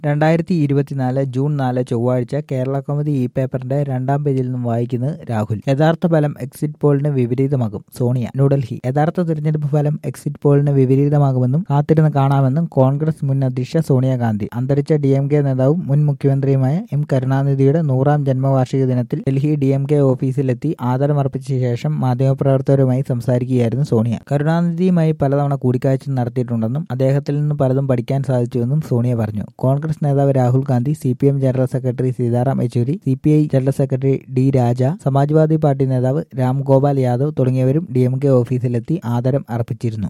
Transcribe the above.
രണ്ടായിരത്തി ഇരുപത്തിനാല് ജൂൺ നാല് ചൊവ്വാഴ്ച കേരള കൗമുദി ഇ പേപ്പറിന്റെ രണ്ടാം പേജിൽ നിന്നും വായിക്കുന്നത് രാഹുൽ യഥാർത്ഥ ഫലം എക്സിറ്റ് പോളിന് വിപരീതമാകും സോണിയ ന്യൂഡൽഹി യഥാർത്ഥ തിരഞ്ഞെടുപ്പ് ഫലം എക്സിറ്റ് പോളിന് വിപരീതമാകുമെന്നും കാത്തിരുന്ന് കാണാമെന്നും കോൺഗ്രസ് മുൻ അധ്യക്ഷ സോണിയാഗാന്ധി അന്തരിച്ച ഡി എം കെ നേതാവും മുൻ മുഖ്യമന്ത്രിയുമായ എം കരുണാനിധിയുടെ നൂറാം ജന്മവാർഷിക ദിനത്തിൽ ഡൽഹി ഡി എം കെ ഓഫീസിലെത്തി ആദരമർപ്പിച്ച ശേഷം മാധ്യമപ്രവർത്തകരുമായി സംസാരിക്കുകയായിരുന്നു സോണിയ കരുണാനിധിയുമായി പലതവണ കൂടിക്കാഴ്ച നടത്തിയിട്ടുണ്ടെന്നും അദ്ദേഹത്തിൽ നിന്ന് പലതും പഠിക്കാൻ സാധിച്ചുവെന്നും സോണിയ പറഞ്ഞു കോൺഗ്രസ് നേതാവ് Rahul Gandhi C P M general secretary Sitaram Yechury C P I general secretary D Raja Samajwadi party നേതാവ് രാം ഗോപാൽ യാദവ് തുടങ്ങിയവരും ഡി എം കെ ഓഫീസിലെത്തി ആദരം അർപ്പിച്ചിരുന്നു